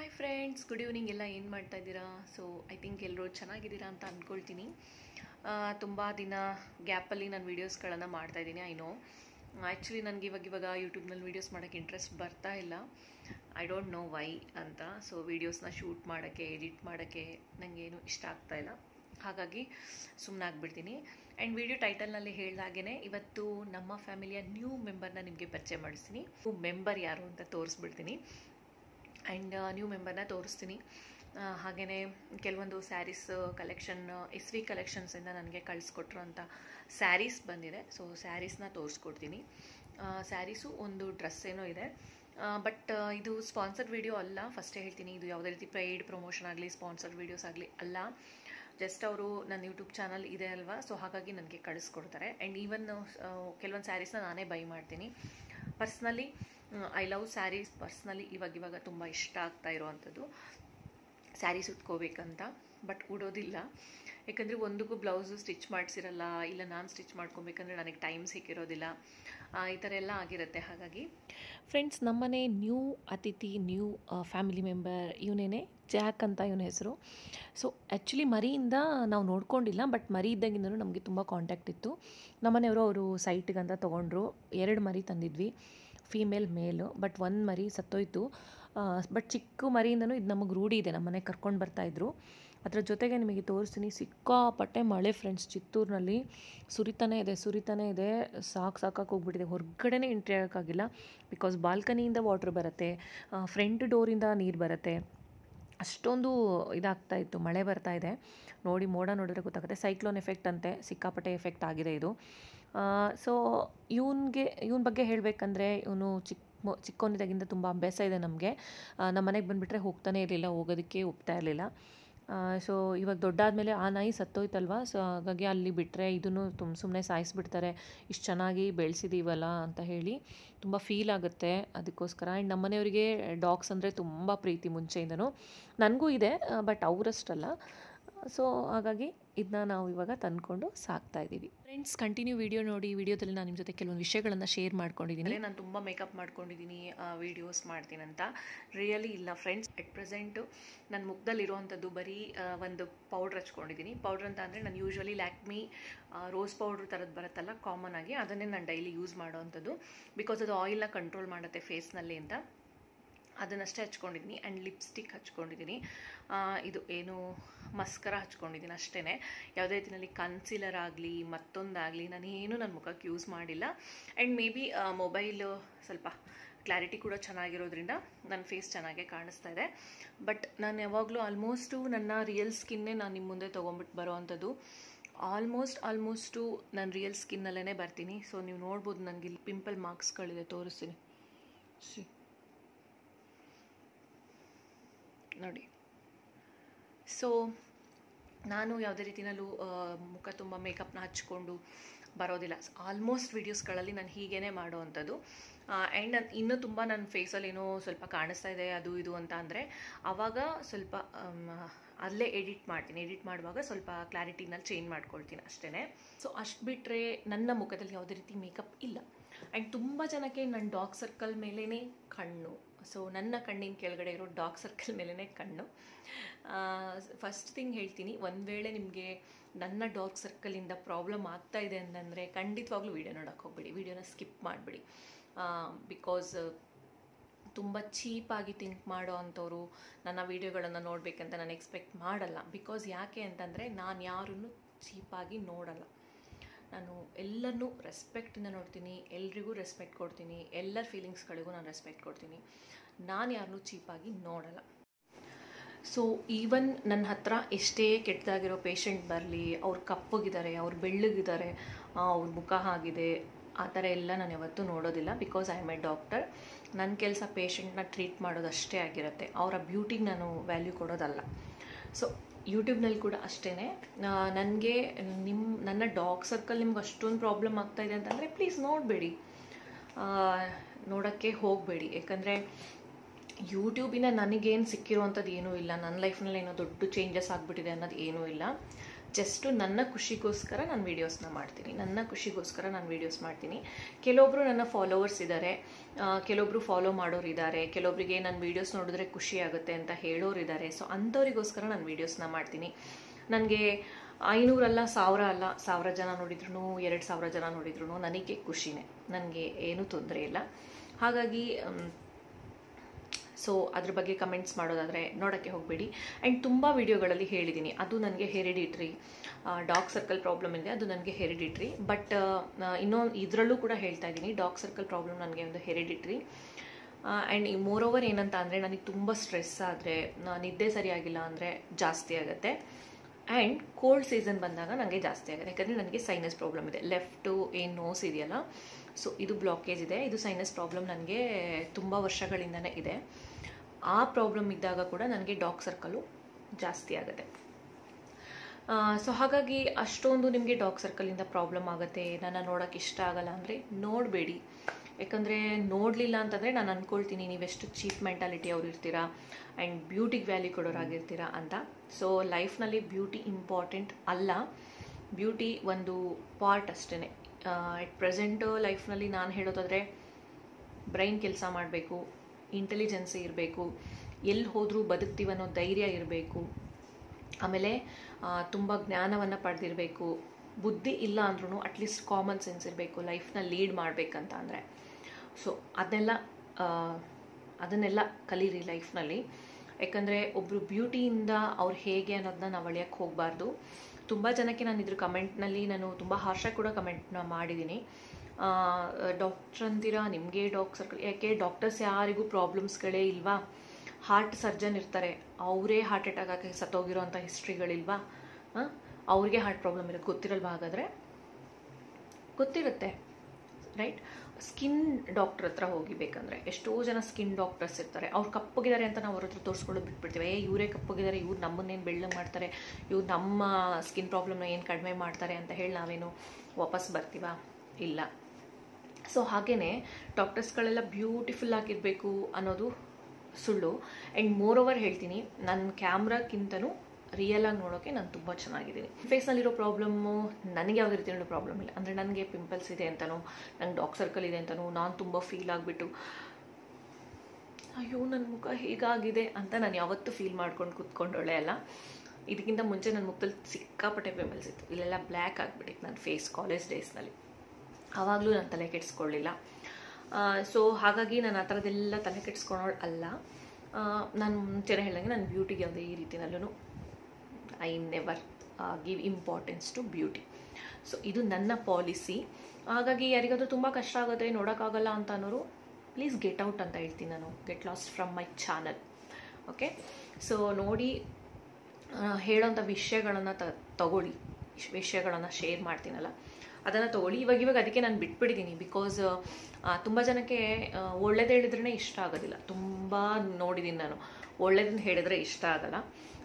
hi friends good evening ಎಲ್ಲ ಏನು ಮಾಡ್ತಾ ಇದ್ದೀರಾ ಸೊ ಐ ಥಿಂಕ್ ಎಲ್ಲರೂ ಚೆನ್ನಾಗಿದ್ದೀರಾ ಅಂತ ಅಂದ್ಕೊಳ್ತೀನಿ ತುಂಬ ದಿನ ಗ್ಯಾಪಲ್ಲಿ ನಾನು ವೀಡಿಯೋಸ್ಗಳನ್ನು ಮಾಡ್ತಾಯಿದ್ದೀನಿ ಐ ನೋ ಆ್ಯಕ್ಚುಲಿ ನನಗೆ ಇವಾಗ ಇವಾಗ ಯೂಟ್ಯೂಬ್ನಲ್ಲಿ ವೀಡಿಯೋಸ್ ಮಾಡೋಕ್ಕೆ ಇಂಟ್ರೆಸ್ಟ್ ಬರ್ತಾ ಇಲ್ಲ ಐ ಡೋಂಟ್ ನೋ ವೈ ಅಂತ ಸೊ ವೀಡಿಯೋಸ್ನ ಶೂಟ್ ಮಾಡೋಕ್ಕೆ ಎಡಿಟ್ ಮಾಡೋಕ್ಕೆ ನನಗೇನು ಇಷ್ಟ ಆಗ್ತಾ ಇಲ್ಲ ಹಾಗಾಗಿ ಸುಮ್ಮನೆ ಆಗಿಬಿಡ್ತೀನಿ ಆ್ಯಂಡ್ ವಿಡಿಯೋ ಟೈಟಲ್ನಲ್ಲಿ ಹೇಳ್ದಾಗೇ ಇವತ್ತು ನಮ್ಮ ಫ್ಯಾಮಿಲಿಯ ನ್ಯೂ ಮೆಂಬರ್ನ ನಿಮಗೆ ಪರಿಚಯ ಮಾಡಿಸ್ತೀನಿ ಮೆಂಬರ್ ಯಾರು ಅಂತ ತೋರಿಸ್ಬಿಡ್ತೀನಿ ಆ್ಯಂಡ್ ನ್ಯೂ ಮೆಂಬರ್ನ ತೋರಿಸ್ತೀನಿ ಹಾಗೆಯೇ ಕೆಲವೊಂದು ಸ್ಯಾರೀಸ್ ಕಲೆಕ್ಷನ್ ಎಸ್ ವಿ ಕಲೆಕ್ಷನ್ಸಿಂದ ನನಗೆ ಕಳಿಸ್ಕೊಟ್ರು ಅಂತ ಸ್ಯಾರೀಸ್ ಬಂದಿದೆ ಸೊ ಸ್ಯಾರೀಸ್ನ ತೋರಿಸ್ಕೊಡ್ತೀನಿ ಸ್ಯಾರೀಸು ಒಂದು ಡ್ರೆಸ್ ಏನೋ ಇದೆ ಬಟ್ ಇದು ಸ್ಪಾನ್ಸರ್ಡ್ ವಿಡಿಯೋ ಅಲ್ಲ ಫಸ್ಟೇ ಹೇಳ್ತೀನಿ ಇದು ಯಾವುದೇ ರೀತಿ ಪೇಯ್ಡ್ ಪ್ರಮೋಷನ್ ಆಗಲಿ ಸ್ಪಾನ್ಸರ್ಡ್ ವೀಡಿಯೋಸ್ ಆಗಲಿ ಅಲ್ಲ ಜಸ್ಟ್ ಅವರು ನನ್ನ ಯೂಟ್ಯೂಬ್ ಚಾನಲ್ ಇದೆ ಅಲ್ವಾ ಸೊ ಹಾಗಾಗಿ ನನಗೆ ಕಳಿಸ್ಕೊಡ್ತಾರೆ ಆ್ಯಂಡ್ ಈವನ್ ಕೆಲವೊಂದು ಸ್ಯಾರೀಸ್ನ ನಾನೇ ಬೈ ಮಾಡ್ತೀನಿ personally I love sarees personally ಇವಾಗ ಇವಾಗ ತುಂಬ ಇಷ್ಟ ಆಗ್ತಾ ಇರೋವಂಥದ್ದು ಸ್ಯಾರೀಸ್ ಉಟ್ಕೋಬೇಕಂತ ಬಟ್ ಉಡೋದಿಲ್ಲ ಯಾಕಂದರೆ ಒಂದಕ್ಕೂ ಬ್ಲೌಸು ಸ್ಟಿಚ್ ಮಾಡಿಸಿರಲ್ಲ ಇಲ್ಲ ನಾನು ಸ್ಟಿಚ್ ಮಾಡ್ಕೊಬೇಕಂದ್ರೆ ನನಗೆ ಟೈಮ್ ಸಿಕ್ಕಿರೋದಿಲ್ಲ ಈ ಥರ ಎಲ್ಲ ಆಗಿರುತ್ತೆ ಹಾಗಾಗಿ ಫ್ರೆಂಡ್ಸ್ ನಮ್ಮನೆ ನ್ಯೂ ಅತಿಥಿ ನ್ಯೂ ಫ್ಯಾಮಿಲಿ ಮೆಂಬರ್ ಇವನೇನೆ ಜಾಕ್ ಅಂತ ಇವನ ಹೆಸರು ಸೊ ಆ್ಯಕ್ಚುಲಿ ಮರಿಯಿಂದ ನಾವು ನೋಡ್ಕೊಂಡಿಲ್ಲ ಬಟ್ ಮರಿ ಇದ್ದಾಗಿಂದನೂ ನಮಗೆ ತುಂಬ ಕಾಂಟ್ಯಾಕ್ಟ್ ಇತ್ತು ನಮ್ಮನೆಯವರು ಅವರು ಸೈಟ್ಗಂತ ತೊಗೊಂಡ್ರು ಎರಡು ಮರಿ ತಂದಿದ್ವಿ ಫೀಮೇಲ್ ಮೇಲು ಬಟ್ ಒಂದು ಮರಿ ಸತ್ತೋಯ್ತು ಬಟ್ ಚಿಕ್ಕ ಮರಿಯಿಂದನೂ ಇದು ನಮಗೆ ರೂಢಿ ಇದೆ ನಮ್ಮ ಮನೆಗೆ ಕರ್ಕೊಂಡು ಬರ್ತಾಯಿದ್ರು ಅದರ ಜೊತೆಗೆ ನಿಮಗೆ ತೋರಿಸ್ತೀನಿ ಸಿಕ್ಕಾಪಟ್ಟೆ ಮಳೆ ಫ್ರೆಂಡ್ಸ್ ಚಿತ್ತೂರಿನಲ್ಲಿ ಸುರಿತಾನೆ ಇದೆ ಸುರಿತಾನೆ ಇದೆ ಸಾಕು ಸಾಕಾಗಿ ಹೋಗ್ಬಿಟ್ಟಿದೆ ಹೊರಗಡೆನೇ ಎಂಟ್ರಿ ಆಗೋಕ್ಕಾಗಿಲ್ಲ ಬಿಕಾಸ್ ಬಾಲ್ಕನಿಯಿಂದ ವಾಟ್ರ್ ಬರುತ್ತೆ ಫ್ರಂಟ್ ಡೋರಿಂದ ನೀರು ಬರುತ್ತೆ ಅಷ್ಟೊಂದು ಇದಾಗ್ತಾ ಇತ್ತು ಮಳೆ ಬರ್ತಾ ಇದೆ ನೋಡಿ ಮೋಡ ನೋಡಿದ್ರೆ ಗೊತ್ತಾಗುತ್ತೆ ಸೈಕ್ಲೋನ್ ಎಫೆಕ್ಟ್ ಅಂತೆ ಸಿಕ್ಕಾಪಟ್ಟೆ ಎಫೆಕ್ಟ್ ಆಗಿದೆ ಇದು ಸೊ ಇವನಿಗೆ ಇವನ ಬಗ್ಗೆ ಹೇಳಬೇಕಂದ್ರೆ ಇವನು ಚಿಕ್ಕ ಚಿಕ್ಕವನಿದಾಗಿಂದ ತುಂಬ ಅಭ್ಯಾಸ ಇದೆ ನಮಗೆ ನಮ್ಮ ಮನೆಗೆ ಬಂದುಬಿಟ್ರೆ ಹೋಗ್ತಾನೆ ಇರಲಿಲ್ಲ ಹೋಗೋದಕ್ಕೆ ಒಪ್ತಾ ಇರಲಿಲ್ಲ ಸೊ ಇವಾಗ ದೊಡ್ಡಾದಮೇಲೆ ಆ ನಾಯಿ ಸತ್ತೋಯ್ತಲ್ವ ಸೊ ಹಾಗಾಗಿ ಅಲ್ಲಿ ಬಿಟ್ಟರೆ ಇದನ್ನು ತುಂಬ ಸುಮ್ಮನೆ ಸಾಯಿಸ್ಬಿಡ್ತಾರೆ ಇಷ್ಟು ಚೆನ್ನಾಗಿ ಬೆಳೆಸಿದ್ದೀವಲ್ಲ ಅಂತ ಹೇಳಿ ತುಂಬ ಫೀಲ್ ಆಗುತ್ತೆ ಅದಕ್ಕೋಸ್ಕರ ಆ್ಯಂಡ್ ನಮ್ಮನೆಯವರಿಗೆ ಡಾಗ್ಸ್ ಅಂದರೆ ತುಂಬ ಪ್ರೀತಿ ಮುಂಚೆಯಿಂದನೂ ನನಗೂ ಇದೆ ಬಟ್ ಅವರಷ್ಟಲ್ಲ ಸೊ ಹಾಗಾಗಿ ಇದನ್ನ ನಾವು ಇವಾಗ ತಂದ್ಕೊಂಡು ಸಾಕ್ತಾ ಇದ್ದೀವಿ ಫ್ರೆಂಡ್ಸ್ ಕಂಟಿನ್ಯೂ ವಿಡಿಯೋ ನೋಡಿ ವಿಡಿಯೋದಲ್ಲಿ ನಾನು ನಿಮ್ಮ ಜೊತೆ ಕೆಲವೊಂದು ವಿಷಯಗಳನ್ನು ಶೇರ್ ಮಾಡ್ಕೊಂಡಿದ್ದೀನಿ ನಾನು ತುಂಬ ಮೇಕಪ್ ಮಾಡ್ಕೊಂಡಿದ್ದೀನಿ ವೀಡಿಯೋಸ್ ಮಾಡ್ತೀನಿ ಅಂತ ರಿಯಲಿ ಇಲ್ಲ ಫ್ರೆಂಡ್ಸ್ ಅಟ್ ಪ್ರೆಸೆಂಟು ನನ್ನ ಮುಖದಲ್ಲಿರುವಂಥದ್ದು ಬರೀ ಒಂದು ಪೌಡ್ರ್ ಹಚ್ಕೊಂಡಿದ್ದೀನಿ ಪೌಡ್ರ್ ಅಂತ ಅಂದರೆ ನಾನು ಯೂಶ್ವಲಿ ಲ್ಯಾಕ್ಮಿ ರೋಸ್ ಪೌಡ್ರ್ ಥರದ್ದು ಬರುತ್ತಲ್ಲ ಕಾಮನ್ ಆಗಿ ಅದನ್ನೇ ನಾನು ಡೈಲಿ ಯೂಸ್ ಮಾಡೋವಂಥದ್ದು ಬಿಕಾಸ್ ಅದು ಆಯಿಲ್ನ ಕಂಟ್ರೋಲ್ ಮಾಡುತ್ತೆ ಫೇಸ್ನಲ್ಲಿ ಅಂತ ಅದನ್ನಷ್ಟೇ ಹಚ್ಕೊಂಡಿದ್ದೀನಿ ಆ್ಯಂಡ್ ಲಿಪ್ಸ್ಟಿಕ್ ಹಚ್ಕೊಂಡಿದ್ದೀನಿ ಇದು ಏನು ಮಸ್ಕರ ಹಚ್ಕೊಂಡಿದ್ದೀನಿ ಅಷ್ಟೇ ಯಾವುದೇ ರೀತಿಯಲ್ಲಿ ಕನ್ಸಿಲರ್ ಆಗಲಿ ಮತ್ತೊಂದಾಗಲಿ ನಾನು ಏನು ನನ್ನ ಮುಖಕ್ಕೆ ಯೂಸ್ ಮಾಡಿಲ್ಲ ಆ್ಯಂಡ್ ಮೇ ಬಿ ಮೊಬೈಲು ಸ್ವಲ್ಪ ಕ್ಲಾರಿಟಿ ಕೂಡ ಚೆನ್ನಾಗಿರೋದ್ರಿಂದ ನನ್ನ ಫೇಸ್ ಚೆನ್ನಾಗೇ ಕಾಣಿಸ್ತಾ ಇದೆ ಬಟ್ ನಾನು ಯಾವಾಗಲೂ ಆಲ್ಮೋಸ್ಟು ನನ್ನ ರಿಯಲ್ ಸ್ಕಿನ್ನೇ ನಾನು ನಿಮ್ಮ ಮುಂದೆ ತೊಗೊಂಬಿಟ್ಟು ಬರೋ ಅಂಥದ್ದು ಆಲ್ಮೋಸ್ಟ್ ಆಲ್ಮೋಸ್ಟು ನಾನು ರಿಯಲ್ ಸ್ಕಿನ್ನಲ್ಲೇ ಬರ್ತೀನಿ ಸೊ ನೀವು ನೋಡ್ಬೋದು ನನಗೆ ಇಲ್ಲಿ ಪಿಂಪಲ್ ಮಾರ್ಕ್ಸ್ಗಳಿದೆ ತೋರಿಸ್ತೀನಿ ಸಿ ನೋಡಿ ಸೊ ನಾನು ಯಾವುದೇ ರೀತಿಯಲ್ಲೂ ಮುಖ ತುಂಬ ಮೇಕಪ್ನ ಹಚ್ಕೊಂಡು ಬರೋದಿಲ್ಲ ಆಲ್ಮೋಸ್ಟ್ ವೀಡಿಯೋಸ್ಗಳಲ್ಲಿ ನಾನು ಹೀಗೇ ಮಾಡೋವಂಥದ್ದು ಆ್ಯಂಡ್ ನಾನು ಇನ್ನೂ ತುಂಬ ನನ್ನ ಫೇಸಲ್ಲಿ ಏನೋ ಸ್ವಲ್ಪ ಕಾಣಿಸ್ತಾ ಇದೆ ಅದು ಇದು ಅಂತ ಅಂದರೆ ಆವಾಗ ಸ್ವಲ್ಪ ಅಲ್ಲೇ ಎಡಿಟ್ ಮಾಡ್ತೀನಿ ಎಡಿಟ್ ಮಾಡುವಾಗ ಸ್ವಲ್ಪ ಕ್ಲಾರಿಟಿನಲ್ಲಿ ಚೇಂಜ್ ಮಾಡ್ಕೊಳ್ತೀನಿ ಅಷ್ಟೇ ಸೊ ಅಷ್ಟು ಬಿಟ್ಟರೆ ನನ್ನ ಮುಖದಲ್ಲಿ ಯಾವುದೇ ರೀತಿ ಮೇಕಪ್ ಇಲ್ಲ ಆ್ಯಂಡ್ ತುಂಬ ಜನಕ್ಕೆ ನನ್ನ ಡಾಗ್ ಸರ್ಕಲ್ ಮೇಲೇ ಕಣ್ಣು ಸೊ ನನ್ನ ಕಣ್ಣಿನ ಕೆಳಗಡೆ ಇರೋ ಡಾಗ್ ಸರ್ಕಲ್ ಮೇಲೇ ಕಣ್ಣು ಫಸ್ಟ್ ಥಿಂಗ್ ಹೇಳ್ತೀನಿ ಒಂದು ವೇಳೆ ನಿಮಗೆ ನನ್ನ ಡಾಗ್ ಸರ್ಕಲಿಂದ ಪ್ರಾಬ್ಲಮ್ ಆಗ್ತಾ ಇದೆ ಅಂತಂದರೆ ಖಂಡಿತವಾಗ್ಲೂ ವೀಡಿಯೋ ನೋಡೋಕ್ಕೆ ಹೋಗ್ಬೇಡಿ ವೀಡಿಯೋನ ಸ್ಕಿಪ್ ಮಾಡಿಬಿಡಿ ಬಿಕಾಸ್ ತುಂಬ ಚೀಪಾಗಿ ಥಿಂಕ್ ಮಾಡೋ ಅಂಥವ್ರು ನನ್ನ ವೀಡಿಯೋಗಳನ್ನು ನೋಡಬೇಕಂತ ನಾನು ಎಕ್ಸ್ಪೆಕ್ಟ್ ಮಾಡಲ್ಲ ಬಿಕಾಸ್ ಯಾಕೆ ಅಂತಂದರೆ ನಾನು ಯಾರನ್ನು ಚೀಪಾಗಿ ನೋಡಲ್ಲ ನಾನು ಎಲ್ಲರನ್ನೂ ರೆಸ್ಪೆಕ್ಟಿಂದ ನೋಡ್ತೀನಿ ಎಲ್ರಿಗೂ ರೆಸ್ಪೆಕ್ಟ್ ಕೊಡ್ತೀನಿ ಎಲ್ಲರ ಫೀಲಿಂಗ್ಸ್ಗಳಿಗೂ ನಾನು ರೆಸ್ಪೆಕ್ಟ್ ಕೊಡ್ತೀನಿ ನಾನು ಯಾರನ್ನೂ ಚೀಪಾಗಿ ನೋಡಲ್ಲ ಸೊ ಈವನ್ ನನ್ನ ಹತ್ರ ಎಷ್ಟೇ ಕೆಟ್ಟದಾಗಿರೋ ಪೇಷಂಟ್ ಬರಲಿ ಅವ್ರು ಕಪ್ಪಗಿದ್ದಾರೆ ಅವ್ರು ಬೆಳ್ಳಗಿದ್ದಾರೆ ಅವ್ರ ಮುಖ ಆಗಿದೆ ಆ ಥರ ಎಲ್ಲ ನಾನು ಯಾವತ್ತೂ ನೋಡೋದಿಲ್ಲ because I am a doctor ನನ್ನ ಕೆಲಸ ಪೇಷಂಟ್ನ ಟ್ರೀಟ್ ಮಾಡೋದು ಅಷ್ಟೇ ಆಗಿರುತ್ತೆ ಅವರ ಬ್ಯೂಟಿಗೆ ನಾನು ವ್ಯಾಲ್ಯೂ ಕೊಡೋದಲ್ಲ ಸೊ ಯೂಟ್ಯೂಬ್ನಲ್ಲಿ ಕೂಡ ಅಷ್ಟೇ ನನಗೆ ನಿಮ್ಮ ನನ್ನ ಡಾಗ್ ಸರ್ಕಲ್ ನಿಮ್ಗೆ ಅಷ್ಟೊಂದು ಪ್ರಾಬ್ಲಮ್ ಆಗ್ತಾಯಿದೆ ಅಂತಂದರೆ ಪ್ಲೀಸ್ ನೋಡಬೇಡಿ ನೋಡೋಕ್ಕೆ ಹೋಗಬೇಡಿ ಯಾಕಂದರೆ ಯೂಟ್ಯೂಬಿನ ನನಗೇನು ಸಿಕ್ಕಿರುವಂಥದ್ದು ಏನೂ ಇಲ್ಲ ನನ್ನ ಲೈಫ್ನಲ್ಲಿ ಏನೋ ದೊಡ್ಡ ಚೇಂಜಸ್ ಆಗಿಬಿಟ್ಟಿದೆ ಅನ್ನೋದು ಏನೂ ಇಲ್ಲ ಜಸ್ಟು ನನ್ನ ಖುಷಿಗೋಸ್ಕರ ನಾನು ವೀಡಿಯೋಸ್ನ ಮಾಡ್ತೀನಿ ನನ್ನ ಖುಷಿಗೋಸ್ಕರ ನಾನು ವೀಡಿಯೋಸ್ ಮಾಡ್ತೀನಿ ಕೆಲವೊಬ್ಬರು ನನ್ನ ಫಾಲೋವರ್ಸ್ ಇದ್ದಾರೆ ಕೆಲವೊಬ್ಬರು ಫಾಲೋ ಮಾಡೋರು ಇದ್ದಾರೆ ಕೆಲವೊಬ್ಬರಿಗೆ ನನ್ನ ವೀಡಿಯೋಸ್ ನೋಡಿದ್ರೆ ಖುಷಿ ಆಗುತ್ತೆ ಅಂತ ಹೇಳೋರು ಇದ್ದಾರೆ ಸೊ ಅಂಥವ್ರಿಗೋಸ್ಕರ ನಾನು ವೀಡಿಯೋಸ್ನ ಮಾಡ್ತೀನಿ ನನಗೆ ಐನೂರಲ್ಲ ಸಾವಿರ ಅಲ್ಲ ಸಾವಿರ ಜನ ನೋಡಿದ್ರು ಎರಡು ಸಾವಿರ ಜನ ನೋಡಿದ್ರು ನನಗೆ ಖುಷಿನೇ ನನಗೆ ಏನೂ ತೊಂದರೆ ಇಲ್ಲ ಹಾಗಾಗಿ ಸೊ ಅದ್ರ ಬಗ್ಗೆ ಕಮೆಂಟ್ಸ್ ಮಾಡೋದಾದರೆ ನೋಡೋಕ್ಕೆ ಹೋಗಬೇಡಿ ಆ್ಯಂಡ್ ತುಂಬ ವಿಡಿಯೋಗಳಲ್ಲಿ ಹೇಳಿದ್ದೀನಿ ಅದು ನನಗೆ ಹೆರಿಡಿಟ್ರಿ ಡಾಗ್ ಸರ್ಕಲ್ ಪ್ರಾಬ್ಲಮ್ ಇದೆ ಅದು ನನಗೆ ಹೆರಿಡಿಟ್ರಿ ಬಟ್ ಇನ್ನೊಂದು ಇದರಲ್ಲೂ ಕೂಡ ಹೇಳ್ತಾ ಇದ್ದೀನಿ ಡಾಗ್ ಸರ್ಕಲ್ ಪ್ರಾಬ್ಲಮ್ ನನಗೆ ಒಂದು ಹೆರಿಡಿಟ್ರಿ ಆ್ಯಂಡ್ ಈ ಮೋರ್ ಓವರ್ ಏನಂತ ಅಂದರೆ ನನಗೆ ತುಂಬ ಸ್ಟ್ರೆಸ್ ಆದರೆ ನಿದ್ದೆ ಸರಿಯಾಗಿಲ್ಲ ಅಂದರೆ ಜಾಸ್ತಿ ಆಗುತ್ತೆ ಆ್ಯಂಡ್ ಕೋಲ್ಡ್ ಸೀಸನ್ ಬಂದಾಗ ನನಗೆ ಜಾಸ್ತಿ ಆಗುತ್ತೆ ಯಾಕಂದರೆ ನನಗೆ ಸೈನಸ್ ಪ್ರಾಬ್ಲಮ್ ಇದೆ ಲೆಫ್ಟು ಏನು ನೋಸ್ ಇದೆಯಲ್ಲ ಸೊ ಇದು ಬ್ಲಾಕೇಜ್ ಇದೆ ಇದು ಸೈನಸ್ ಪ್ರಾಬ್ಲಮ್ ನನಗೆ ತುಂಬ ವರ್ಷಗಳಿಂದನೇ ಇದೆ ಆ ಪ್ರಾಬ್ಲಮ್ ಇದ್ದಾಗ ಕೂಡ ನನಗೆ ಡಾಗ್ ಸರ್ಕಲು ಜಾಸ್ತಿ ಆಗುತ್ತೆ ಸೊ ಹಾಗಾಗಿ ಅಷ್ಟೊಂದು ನಿಮಗೆ ಡಾಗ್ ಸರ್ಕಲಿಂದ ಪ್ರಾಬ್ಲಮ್ ಆಗುತ್ತೆ ನನ್ನ ನೋಡೋಕ್ಕೆ ಇಷ್ಟ ಆಗಲ್ಲ ಅಂದರೆ ನೋಡಬೇಡಿ ಯಾಕಂದರೆ ನೋಡಲಿಲ್ಲ ಅಂತಂದರೆ ನಾನು ಅಂದ್ಕೊಳ್ತೀನಿ ನೀವೆಷ್ಟು ಚೀಪ್ ಮೆಂಟಾಲಿಟಿ ಅವ್ರು ಇರ್ತೀರಾ ಆ್ಯಂಡ್ ಬ್ಯೂಟಿಗೆ ವ್ಯಾಲ್ಯೂ ಕೊಡೋರಾಗಿರ್ತೀರಾ ಅಂತ ಸೊ ಲೈಫ್ನಲ್ಲಿ ಬ್ಯೂಟಿ ಇಂಪಾರ್ಟೆಂಟ್ ಅಲ್ಲ ಬ್ಯೂಟಿ ಒಂದು ಪಾರ್ಟ್ ಅಷ್ಟೇ ಎಟ್ ಪ್ರೆಸೆಂಟ್ ಲೈಫ್ನಲ್ಲಿ ನಾನು ಹೇಳೋದಾದರೆ ಬ್ರೈನ್ ಕೆಲಸ ಮಾಡಬೇಕು ಇಂಟೆಲಿಜೆನ್ಸಿ ಇರಬೇಕು ಎಲ್ಲಿ ಹೋದರೂ ಬದುಕ್ತೀವಿ ಅನ್ನೋ ಧೈರ್ಯ ಇರಬೇಕು ಆಮೇಲೆ ತುಂಬ ಜ್ಞಾನವನ್ನು ಪಡೆದಿರಬೇಕು ಬುದ್ಧಿ ಇಲ್ಲ ಅಂದ್ರೂ ಅಟ್ಲೀಸ್ಟ್ ಕಾಮನ್ ಸೆನ್ಸ್ ಇರಬೇಕು ಲೈಫ್ನ ಲೀಡ್ ಮಾಡಬೇಕಂತ ಅಂದರೆ ಸೊ ಅದನ್ನೆಲ್ಲ ಅದನ್ನೆಲ್ಲ ಕಲೀರಿ ಲೈಫ್ನಲ್ಲಿ ಯಾಕಂದರೆ ಒಬ್ಬರು ಬ್ಯೂಟಿಯಿಂದ ಅವ್ರು ಹೇಗೆ ಅನ್ನೋದನ್ನ ನಾವು ಅಳಿಯೋಕ್ಕೆ ಹೋಗಬಾರ್ದು ತುಂಬ ಜನಕ್ಕೆ ನಾನು ಇದ್ರ ಕಮೆಂಟ್ನಲ್ಲಿ ನಾನು ತುಂಬ ಹಾರ್ಷ ಕೂಡ ಕಮೆಂಟ್ನ ಮಾಡಿದ್ದೀನಿ ಡಾಕ್ಟ್ರ್ ಅಂತೀರಾ ನಿಮಗೆ ಡಾಕ್ ಸರ್ಕಲ್ ಯಾಕೆ ಡಾಕ್ಟರ್ಸ್ ಯಾರಿಗೂ ಪ್ರಾಬ್ಲಮ್ಸ್ಗಳೇ ಇಲ್ವಾ ಹಾರ್ಟ್ ಸರ್ಜನ್ ಇರ್ತಾರೆ ಅವರೇ ಹಾರ್ಟ್ ಅಟ್ಯಾಕ್ ಆಗಿ ಸತ್ತೋಗಿರೋ ಅಂಥ ಹಿಸ್ಟ್ರಿಗಳಿಲ್ವಾ ಅವ್ರಿಗೆ ಹಾರ್ಟ್ ಪ್ರಾಬ್ಲಮ್ ಇರೋದು ಗೊತ್ತಿರಲ್ವಾ ಹಾಗಾದರೆ ಗೊತ್ತಿರುತ್ತೆ ರೈಟ್ ಸ್ಕಿನ್ ಡಾಕ್ಟ್ರ್ ಹತ್ರ ಹೋಗಿಬೇಕಂದ್ರೆ ಎಷ್ಟೋ ಜನ ಸ್ಕಿನ್ ಡಾಕ್ಟರ್ಸ್ ಇರ್ತಾರೆ ಅವ್ರು ಕಪ್ಪಗಿದ್ದಾರೆ ಅಂತ ನಾವು ಅವ್ರ ಹತ್ರ ತೋರಿಸ್ಕೊಂಡು ಬಿಟ್ಬಿಡ್ತೀವಿ ಏ ಇವರೇ ಕಪ್ಪಗಿದ್ದಾರೆ ಇವ್ರು ನಮ್ಮನ್ನೇನು ಬೆಳ್ಳಗೆ ಮಾಡ್ತಾರೆ ಇವ್ರು ನಮ್ಮ ಸ್ಕಿನ್ ಪ್ರಾಬ್ಲಮ್ನ ಏನು ಕಡಿಮೆ ಮಾಡ್ತಾರೆ ಅಂತ ಹೇಳಿ ನಾವೇನು ವಾಪಸ್ ಬರ್ತೀವಾ ಇಲ್ಲ ಸೊ ಹಾಗೆಯೇ ಡಾಕ್ಟರ್ಸ್ಗಳೆಲ್ಲ ಬ್ಯೂಟಿಫುಲ್ ಆಗಿರಬೇಕು ಅನ್ನೋದು ಸುಳ್ಳು ಆ್ಯಂಡ್ ಮೋರ್ ಓವರ್ ಹೇಳ್ತೀನಿ ನನ್ನ ಕ್ಯಾಮ್ರಾಕ್ಕಿಂತನೂ ರಿಯಲ್ ಆಗಿ ನೋಡೋಕ್ಕೆ ನಾನು ತುಂಬ ಚೆನ್ನಾಗಿದ್ದೀನಿ ಫೇಸ್ನಲ್ಲಿರೋ ಪ್ರಾಬ್ಲಮ್ಮು ನನಗೆ ಯಾವುದೇ ರೀತಿಯಲ್ಲೂ ಪ್ರಾಬ್ಲಮ್ ಇಲ್ಲ ಅಂದರೆ ನನಗೆ ಪಿಂಪಲ್ಸ್ ಇದೆ ಅಂತನೋ ನಂಗೆ ಡಾಕ್ ಸರ್ಕಲ್ ಇದೆ ಅಂತನೋ ನಾನು ತುಂಬ ಫೀಲ್ ಆಗಿಬಿಟ್ಟು ಅಯ್ಯೋ ನನ್ನ ಮುಖ ಹೇಗಾಗಿದೆ ಅಂತ ನಾನು ಯಾವತ್ತೂ ಫೀಲ್ ಮಾಡ್ಕೊಂಡು ಕೂತ್ಕೊಂಡೊಳ್ಳೆ ಅಲ್ಲ ಇದಕ್ಕಿಂತ ಮುಂಚೆ ನನ್ನ ಮುಖದಲ್ಲಿ ಸಿಕ್ಕಾಪಟ್ಟೆ ಪಿಂಪಲ್ಸ್ ಇತ್ತು ಇಲ್ಲೆಲ್ಲ ಬ್ಲ್ಯಾಕ್ ಆಗಿಬಿಟ್ಟಿತ್ತು ನನ್ನ ಫೇಸ್ ಕಾಲೇಜ್ ಡೇಸ್ನಲ್ಲಿ ಆವಾಗಲೂ ನಾನು ತಲೆ ಕೆಡಿಸ್ಕೊಳ್ಳಿಲ್ಲ ಸೊ ಹಾಗಾಗಿ ನಾನು ಆ ಥರದ್ದೆಲ್ಲ ತಲೆ ಕೆಡಿಸ್ಕೊಳ್ಳೋಳು ಅಲ್ಲ ನಾನು ಮುಂಚೆನೇ ಹೇಳ್ದಂಗೆ ನಾನು ಬ್ಯೂಟಿಗೆ ಯಾವುದೇ ಈ ರೀತಿನಲ್ಲೂ I never give importance to beauty so ಇದು ನನ್ನ ಪಾಲಿಸಿ ಹಾಗಾಗಿ ಯಾರಿಗಾದ್ರೂ ತುಂಬ ಕಷ್ಟ ಆಗುತ್ತೆ ನೋಡೋಕ್ಕಾಗಲ್ಲ ಅಂತ ಅನ್ನೋರು ಪ್ಲೀಸ್ ಗೆಟ್ ಔಟ್ ಅಂತ ಹೇಳ್ತೀನಿ ನಾನು get lost from my channel okay so ನೋಡಿ ಹೇಳೋಂಥ ವಿಷಯಗಳನ್ನು ತ ತಗೊಳ್ಳಿ ವಿಷಯಗಳನ್ನು ಶೇರ್ ಮಾಡ್ತೀನಲ್ಲ ಅದನ್ನು ತೊಗೊಳ್ಳಿ ಇವಾಗ ಇವಾಗ ಅದಕ್ಕೆ ನಾನು ಬಿಟ್ಬಿಟ್ಟಿದ್ದೀನಿ ಬಿಕಾಸ್ ತುಂಬ ಜನಕ್ಕೆ ಒಳ್ಳೇದು ಹೇಳಿದ್ರೇ ಇಷ್ಟ ಆಗೋದಿಲ್ಲ ತುಂಬ ನೋಡಿದ್ದೀನಿ ನಾನು ಒಳ್ಳೇದನ್ನ ಹೇಳಿದ್ರೆ ಇಷ್ಟ ಆಗಲ್ಲ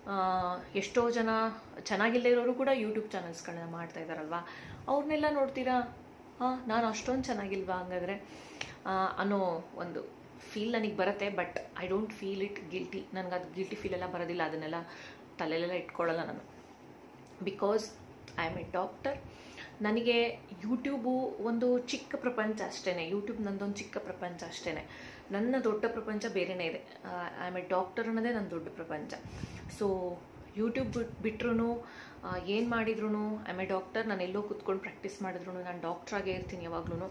ಎಷ್ಟೋ ಜನ ಚೆನ್ನಾಗಿಲ್ಲದೆ ಇರೋರು ಕೂಡ ಯೂಟ್ಯೂಬ್ ಚಾನಲ್ಸ್ಗಳನ್ನ ಮಾಡ್ತಾ ಇದ್ದಾರಲ್ವ ಅವ್ರನ್ನೆಲ್ಲ ನೋಡ್ತೀರಾ ಹಾಂ ನಾನು ಅಷ್ಟೊಂದು ಚೆನ್ನಾಗಿಲ್ವಾ ಹಂಗಾದ್ರೆ ಅನ್ನೋ ಒಂದು ಫೀಲ್ ನನಗೆ ಬರುತ್ತೆ but I don't feel it guilty ನನಗೆ ಅದು ಗಿಲ್ಟಿ ಫೀಲ್ ಎಲ್ಲ ಬರೋದಿಲ್ಲ ಅದನ್ನೆಲ್ಲ ತಲೆಯಲ್ಲೆಲ್ಲ ಇಟ್ಕೊಳ್ಳಲ್ಲ ನಾನು because I am a doctor ನನಗೆ ಯೂಟ್ಯೂಬು ಒಂದು ಚಿಕ್ಕ ಪ್ರಪಂಚ ಅಷ್ಟೇ ಯೂಟ್ಯೂಬ್ ನಂದೊಂದು ಚಿಕ್ಕ ಪ್ರಪಂಚ ಅಷ್ಟೇ ನನ್ನ ದೊಡ್ಡ ಪ್ರಪಂಚ ಬೇರೆಯೇ ಇದೆ ಐ ಆಮ್ ಎ ಡಾಕ್ಟರ್ ಅನ್ನೋದೇ ನನ್ನ ದೊಡ್ಡ ಪ್ರಪಂಚ ಸೊ ಯೂಟ್ಯೂಬ್ ಬಿಟ್ಟು ಬಿಟ್ರು ಏನು ಮಾಡಿದ್ರು ಐ ಆಮ್ ಎ ಡಾಕ್ಟರ್ ನಾನು ಎಲ್ಲೋ ಕೂತ್ಕೊಂಡು ಪ್ರಾಕ್ಟೀಸ್ ಮಾಡಿದ್ರು ನಾನು ಡಾಕ್ಟ್ರಾಗೇ ಇರ್ತೀನಿ ಯಾವಾಗ್ಲೂ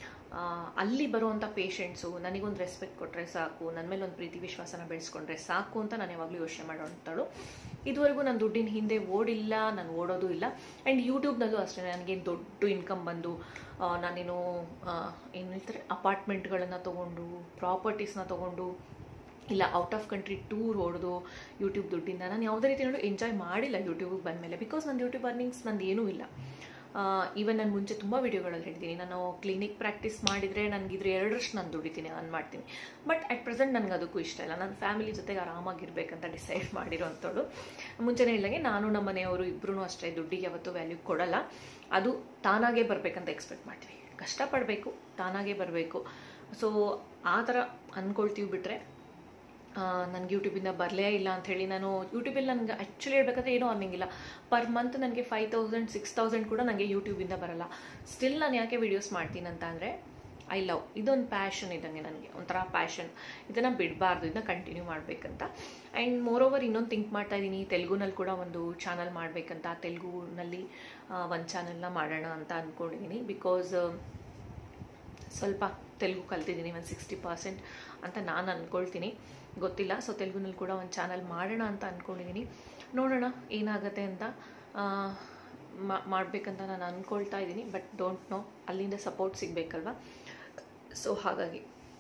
ಅಲ್ಲಿ ಬರುವಂಥ ಪೇಷಂಟ್ಸು ನನಗೊಂದು ರೆಸ್ಪೆಕ್ಟ್ ಕೊಟ್ಟರೆ ಸಾಕು ನನ್ನ ಮೇಲೆ ಒಂದು ಪ್ರೀತಿ ವಿಶ್ವಾಸನ ಬೆಳೆಸ್ಕೊಂಡ್ರೆ ಸಾಕು ಅಂತ ನಾನು ಯಾವಾಗಲೂ ಯೋಚನೆ ಮಾಡೋಂಥಳು ಇದುವರೆಗೂ ನಾನು ದುಡ್ಡಿನ ಹಿಂದೆ ಓಡಿಲ್ಲ ನಾನು ಓಡೋದು ಇಲ್ಲ ಆ್ಯಂಡ್ ಯೂಟ್ಯೂಬ್ನಲ್ಲೂ ಅಷ್ಟೇ ನನಗೇನು ದೊಡ್ಡ ಇನ್ಕಮ್ ಬಂದು ನಾನೇನು ಏನು ಹೇಳ್ತಾರೆ ಅಪಾರ್ಟ್ಮೆಂಟ್ಗಳನ್ನು ತೊಗೊಂಡು ಪ್ರಾಪರ್ಟೀಸ್ನ ತೊಗೊಂಡು ಇಲ್ಲ ಔಟ್ ಆಫ್ ಕಂಟ್ರಿ ಟೂರ್ ಹೊಡೆದು ಯೂಟ್ಯೂಬ್ ದುಡ್ಡಿಂದ ನಾನು ಯಾವುದೇ ರೀತಿ ಎಂಜಾಯ್ ಮಾಡಿಲ್ಲ ಯೂಟ್ಯೂಬಿಗೆ ಬಂದಮೇಲೆ ಬಿಕಾಸ್ ನನ್ನ ಯೂಟ್ಯೂಬ್ ಅರ್ನಿಂಗ್ಸ್ ನಂದು ಏನೂ ಇಲ್ಲ ಈವನ್ ನಾನು ಮುಂಚೆ ತುಂಬ ವೀಡಿಯೋಗಳಲ್ಲಿ ಹೇಳ್ತೀನಿ ನಾನು ಕ್ಲಿನಿಕ್ ಪ್ರಾಕ್ಟೀಸ್ ಮಾಡಿದರೆ ನನಗಿದ್ರೆ ಎರಡರಷ್ಟು ನಾನು ದುಡಿತೀನಿ ನಾನು ಮಾಡ್ತೀನಿ ಬಟ್ ಅಟ್ ಪ್ರೆಸೆಂಟ್ ನನಗೆ ಅದಕ್ಕೂ ಇಷ್ಟ ಇಲ್ಲ ನನ್ನ ಫ್ಯಾಮಿಲಿ ಜೊತೆಗೆ ಆರಾಮಾಗಿರ್ಬೇಕಂತ ಡಿಸೈಡ್ ಮಾಡಿರೋಂಥದ್ದು ಮುಂಚೆನೇ ಇಲ್ಲಂಗೆ ನಾನು ನಮ್ಮ ಮನೆಯವರು ಇಬ್ಬರೂ ಅಷ್ಟೇ ದುಡ್ಡಿಗೆ ಯಾವತ್ತೂ ವ್ಯಾಲ್ಯೂ ಕೊಡಲ್ಲ ಅದು ತಾನಾಗೇ ಬರಬೇಕಂತ ಎಕ್ಸ್ಪೆಕ್ಟ್ ಮಾಡ್ತೀವಿ ಕಷ್ಟಪಡಬೇಕು ತಾನಾಗೇ ಬರಬೇಕು ಸೊ ಆ ಥರ ಅಂದ್ಕೊಳ್ತೀವಿ ಬಿಟ್ಟರೆ ನನಗೆ ಯೂಟ್ಯೂಬಿಂದ ಬರಲೇ ಇಲ್ಲ ಅಂತ ಹೇಳಿ ನಾನು ಯೂಟ್ಯೂಬಲ್ಲಿ ನನಗೆ ಆ್ಯಕ್ಚುಲಿ ಹೇಳ್ಬೇಕಾದ್ರೆ ಏನೂ ಅನ್ನಂಗಿಲ್ಲ ಪರ್ ಮಂತ್ ನನಗೆ ಫೈವ್ ತೌಸಂಡ್ ಸಿಕ್ಸ್ ತೌಸಂಡ್ ಕೂಡ ನನಗೆ ಯೂಟ್ಯೂಬಿಂದ ಬರಲ್ಲ ಸ್ಟಿಲ್ ನಾನು ಯಾಕೆ ವೀಡಿಯೋಸ್ ಮಾಡ್ತೀನಿ ಅಂತ ಅಂದರೆ ಐ ಲವ್ ಇದೊಂದು ಪ್ಯಾಷನ್ ಇದ್ದಂಗೆ ನನಗೆ ಒಂಥರ ಪ್ಯಾಷನ್ ಇದನ್ನು ಬಿಡಬಾರ್ದು ಇದನ್ನ ಕಂಟಿನ್ಯೂ ಮಾಡಬೇಕಂತ ಆ್ಯಂಡ್ ಮೋರ್ ಓವರ್ ಇನ್ನೊಂದು ಥಿಂಕ್ ಮಾಡ್ತಾ ಇದ್ದೀನಿ ತೆಲುಗುನಲ್ಲಿ ಕೂಡ ಒಂದು ಚಾನಲ್ ಮಾಡಬೇಕಂತ ತೆಲುಗುನಲ್ಲಿ ಒಂದು ಚಾನಲ್ನ ಮಾಡೋಣ ಅಂತ ಅಂದ್ಕೊಂಡಿದ್ದೀನಿ ಬಿಕಾಸ್ ಸ್ವಲ್ಪ ತೆಲುಗು ಕಲ್ತಿದ್ದೀನಿ ಒಂದು ಸಿಕ್ಸ್ಟಿ ಪರ್ಸೆಂಟ್ ಅಂತ ನಾನು ಅಂದ್ಕೊಳ್ತೀನಿ ಗೊತ್ತಿಲ್ಲ ಸೊ ತೆಲುಗುನಲ್ಲಿ ಕೂಡ ಒಂದು ಚಾನಲ್ ಮಾಡೋಣ ಅಂತ ಅಂದ್ಕೊಂಡಿದ್ದೀನಿ ನೋಡೋಣ ಏನಾಗುತ್ತೆ ಅಂತ ಮಾಡಬೇಕಂತ ನಾನು ಅಂದ್ಕೊಳ್ತಾ ಇದ್ದೀನಿ ಬಟ್ ಡೋಂಟ್ ನೋ ಅಲ್ಲಿಂದ ಸಪೋರ್ಟ್ ಸಿಗಬೇಕಲ್ವ ಸೊ ಹಾಗಾಗಿ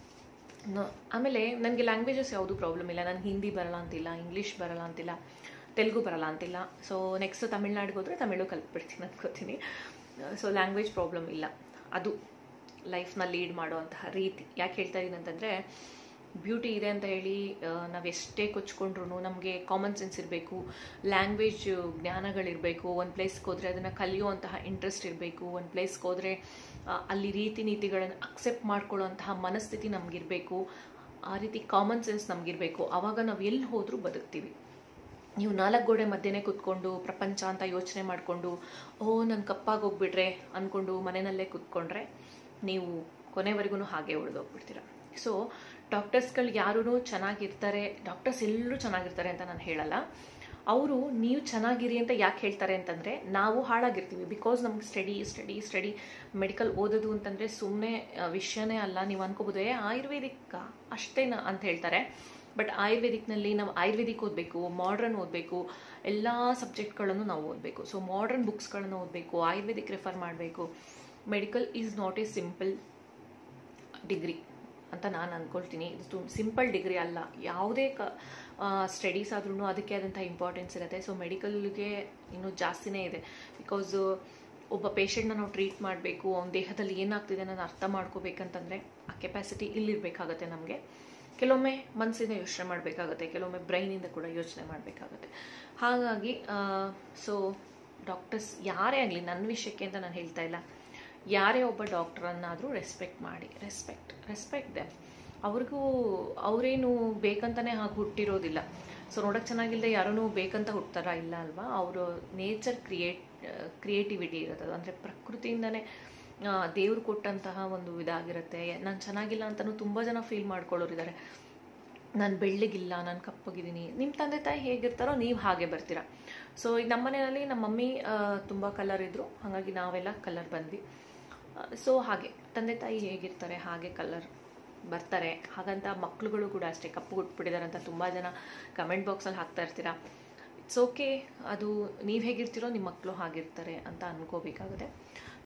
ನ- ಆಮೇಲೆ ನನಗೆ ಲ್ಯಾಂಗ್ವೇಜಸ್ ಯಾವುದೂ ಪ್ರಾಬ್ಲಮ್ ಇಲ್ಲ ನನಗೆ ಹಿಂದಿ ಬರಲ್ಲ ಅಂತಿಲ್ಲ ಇಂಗ್ಲೀಷ್ ಬರಲ್ಲ ಅಂತಿಲ್ಲ ತೆಲುಗು ಬರಲ್ಲ ಅಂತಿಲ್ಲ ಸೊ ನೆಕ್ಸ್ಟ್ ತಮಿಳ್ನಾಡಿಗೆ ಹೋದರೆ ತಮಿಳು ಕಲ್ತ್ಬಿಡ್ತೀನಿ ಅನ್ಕೋತೀನಿ ಸೊ ಲ್ಯಾಂಗ್ವೇಜ್ ಪ್ರಾಬ್ಲಮ್ ಇಲ್ಲ ಅದು ಲೈಫ್ನ ಲೀಡ್ ಮಾಡುವಂತಹ ರೀತಿ ಯಾಕೆ ಹೇಳ್ತಾ ಇದ್ದೀನಿ ಅಂತಂದರೆ ಬ್ಯೂಟಿ ಇದೆ ಅಂತ ಹೇಳಿ ನಾವು ಎಷ್ಟೇ ಕೊಚ್ಕೊಂಡ್ರು ನಮಗೆ ಕಾಮನ್ ಸೆನ್ಸ್ ಇರಬೇಕು ಲ್ಯಾಂಗ್ವೇಜ್ ಜ್ಞಾನಗಳಿರಬೇಕು ಒಂದು ಪ್ಲೇಸ್ಗೆ ಹೋದರೆ ಅದನ್ನು ಕಲಿಯುವಂತಹ ಇಂಟ್ರೆಸ್ಟ್ ಇರಬೇಕು ಒಂದು ಪ್ಲೇಸ್ಗೆ ಹೋದರೆ ಅಲ್ಲಿ ರೀತಿ ನೀತಿಗಳನ್ನು ಅಕ್ಸೆಪ್ಟ್ ಮಾಡ್ಕೊಳ್ಳುವಂತಹ ಮನಸ್ಥಿತಿ ನಮಗಿರಬೇಕು ಆ ರೀತಿ ಕಾಮನ್ ಸೆನ್ಸ್ ನಮಗಿರಬೇಕು ಆವಾಗ ನಾವು ಎಲ್ಲಿ ಹೋದರೂ ಬದುಕ್ತೀವಿ ನೀವು ನಾಲ್ಕು ಗೋಡೆ ಮಧ್ಯೆನೇ ಕೂತ್ಕೊಂಡು ಪ್ರಪಂಚ ಅಂತ ಯೋಚನೆ ಮಾಡಿಕೊಂಡು ಓ ನಾನು ಕಪ್ಪಾಗಿ ಹೋಗ್ಬಿಟ್ರೆ ಅಂದ್ಕೊಂಡು ಮನೆಯಲ್ಲೇ ಕೂತ್ಕೊಂಡ್ರೆ ನೀವು ಕೊನೆವರೆಗೂ ಹಾಗೆ ಉಳಿದೋಗ್ಬಿಡ್ತೀರ ಸೊ ಡಾಕ್ಟರ್ಸ್ಗಳು ಯಾರೂ ಚೆನ್ನಾಗಿರ್ತಾರೆ ಡಾಕ್ಟರ್ಸ್ ಎಲ್ಲರೂ ಚೆನ್ನಾಗಿರ್ತಾರೆ ಅಂತ ನಾನು ಹೇಳಲ್ಲ ಅವರು ನೀವು ಚೆನ್ನಾಗಿರಿ ಅಂತ ಯಾಕೆ ಹೇಳ್ತಾರೆ ಅಂತಂದರೆ ನಾವು ಹಾಳಾಗಿರ್ತೀವಿ ಬಿಕಾಸ್ ನಮ್ಗೆ ಸ್ಟಡಿ ಸ್ಟಡಿ ಸ್ಟಡಿ ಮೆಡಿಕಲ್ ಓದೋದು ಅಂತಂದರೆ ಸುಮ್ಮನೆ ವಿಷಯನೇ ಅಲ್ಲ ನೀವು ಅನ್ಕೋಬೋದು ಏ ಆಯುರ್ವೇದಿಕ್ಕ ಅಷ್ಟೇನಾ ಅಂತ ಹೇಳ್ತಾರೆ ಬಟ್ ಆಯುರ್ವೇದಿಕ್ನಲ್ಲಿ ನಾವು ಆಯುರ್ವೇದಿಕ್ ಓದಬೇಕು ಮಾಡ್ರನ್ ಓದಬೇಕು ಎಲ್ಲ ಸಬ್ಜೆಕ್ಟ್ಗಳನ್ನು ನಾವು ಓದಬೇಕು ಸೊ ಮಾಡ್ರನ್ ಬುಕ್ಸ್ಗಳನ್ನು ಓದಬೇಕು ಆಯುರ್ವೇದಿಕ್ ರೆಫರ್ ಮಾಡಬೇಕು medical is not a simple degree ಅಂತ ನಾನು ಅಂದ್ಕೊಳ್ತೀನಿ ಇದು ಸಿಂಪಲ್ ಡಿಗ್ರಿ ಅಲ್ಲ ಯಾವುದೇ ಕ ಸ್ಟಡೀಸ್ ಆದ್ರೂ ಅದಕ್ಕೆ ಆದಂಥ ಇಂಪಾರ್ಟೆನ್ಸ್ ಇರುತ್ತೆ ಸೊ ಮೆಡಿಕಲ್ಗೆ ಇನ್ನೂ ಜಾಸ್ತಿನೇ ಇದೆ ಬಿಕಾಸ್ ಒಬ್ಬ ಪೇಷಂಟ್ನ ನಾವು ಟ್ರೀಟ್ ಮಾಡಬೇಕು ಅವ್ನ ದೇಹದಲ್ಲಿ ಏನಾಗ್ತಿದೆ ಅನ್ನೋದು ಅರ್ಥ ಮಾಡ್ಕೋಬೇಕಂತಂದರೆ ಆ ಕೆಪಾಸಿಟಿ ಇಲ್ಲಿರಬೇಕಾಗತ್ತೆ ನಮಗೆ ಕೆಲವೊಮ್ಮೆ ಮನಸ್ಸಿಂದ ಯೋಚನೆ ಮಾಡಬೇಕಾಗತ್ತೆ ಕೆಲವೊಮ್ಮೆ ಬ್ರೈನಿಂದ ಕೂಡ ಯೋಚನೆ ಮಾಡಬೇಕಾಗತ್ತೆ ಹಾಗಾಗಿ ಸೊ ಡಾಕ್ಟರ್ಸ್ ಯಾರೇ ಆಗಲಿ ನನ್ನ ವಿಷಯಕ್ಕೆ ಅಂತ ನಾನು ಹೇಳ್ತಾ ಇಲ್ಲ ಯಾರೇ ಒಬ್ಬ ಡಾಕ್ಟ್ರನ್ನಾದರೂ ರೆಸ್ಪೆಕ್ಟ್ ಮಾಡಿ ರೆಸ್ಪೆಕ್ಟ್ ರೆಸ್ಪೆಕ್ಟ್ ದೆಮ್ ಅವ್ರಿಗೂ ಅವರೇನು ಬೇಕಂತಲೇ ಹಾಗೆ ಹುಟ್ಟಿರೋದಿಲ್ಲ ಸೊ ನೋಡೋಕ್ಕೆ ಚೆನ್ನಾಗಿಲ್ಲದೆ ಯಾರೂ ಬೇಕಂತ ಹುಟ್ತಾರ ಇಲ್ಲ ಅಲ್ವಾ ಅವರು ನೇಚರ್ ಕ್ರಿಯೇಟ್ ಕ್ರಿಯೇಟಿವಿಟಿ ಇರುತ್ತೆ ಅಂದರೆ ಪ್ರಕೃತಿಯಿಂದನೇ ದೇವ್ರು ಕೊಟ್ಟಂತಹ ಒಂದು ಇದಾಗಿರುತ್ತೆ ನಾನು ಚೆನ್ನಾಗಿಲ್ಲ ಅಂತಲೂ ತುಂಬ ಜನ ಫೀಲ್ ಮಾಡ್ಕೊಳ್ಳೋರಿದ್ದಾರೆ ನಾನು ಬೆಳ್ಳಗಿಲ್ಲ ನಾನು ಕಪ್ಪಗಿದ್ದೀನಿ ನಿಮ್ಮ ತಂದೆ ತಾಯಿ ಹೇಗಿರ್ತಾರೋ ನೀವು ಹಾಗೆ ಬರ್ತೀರಾ ಸೊ ಈಗ ನಮ್ಮ ಮನೆಯಲ್ಲಿ ನಮ್ಮ ಮಮ್ಮಿ ತುಂಬ ಕಲರ್ ಇದ್ದರು ಹಾಗಾಗಿ ನಾವೆಲ್ಲ ಕಲರ್ ಬಂದ್ವಿ ಸೊ ಹಾಗೆ ತಂದೆ ತಾಯಿ ಹೇಗಿರ್ತಾರೆ ಹಾಗೆ ಕಲರ್ ಬರ್ತಾರೆ ಹಾಗಂತ ಮಕ್ಳುಗಳು ಕೂಡ ಅಷ್ಟೇ ಕಪ್ಪು ಹುಟ್ಬಿಟ್ಟಿದ್ದಾರೆ ಅಂತ ತುಂಬ ಜನ ಕಮೆಂಟ್ ಬಾಕ್ಸಲ್ಲಿ ಹಾಕ್ತಾ ಇರ್ತೀರಾ ಇಟ್ಸ್ ಓಕೆ ಅದು ನೀವು ಹೇಗಿರ್ತೀರೋ ನಿಮ್ಮ ಮಕ್ಕಳು ಹಾಗಿರ್ತಾರೆ ಅಂತ ಅನ್ಕೋಬೇಕಾಗುತ್ತೆ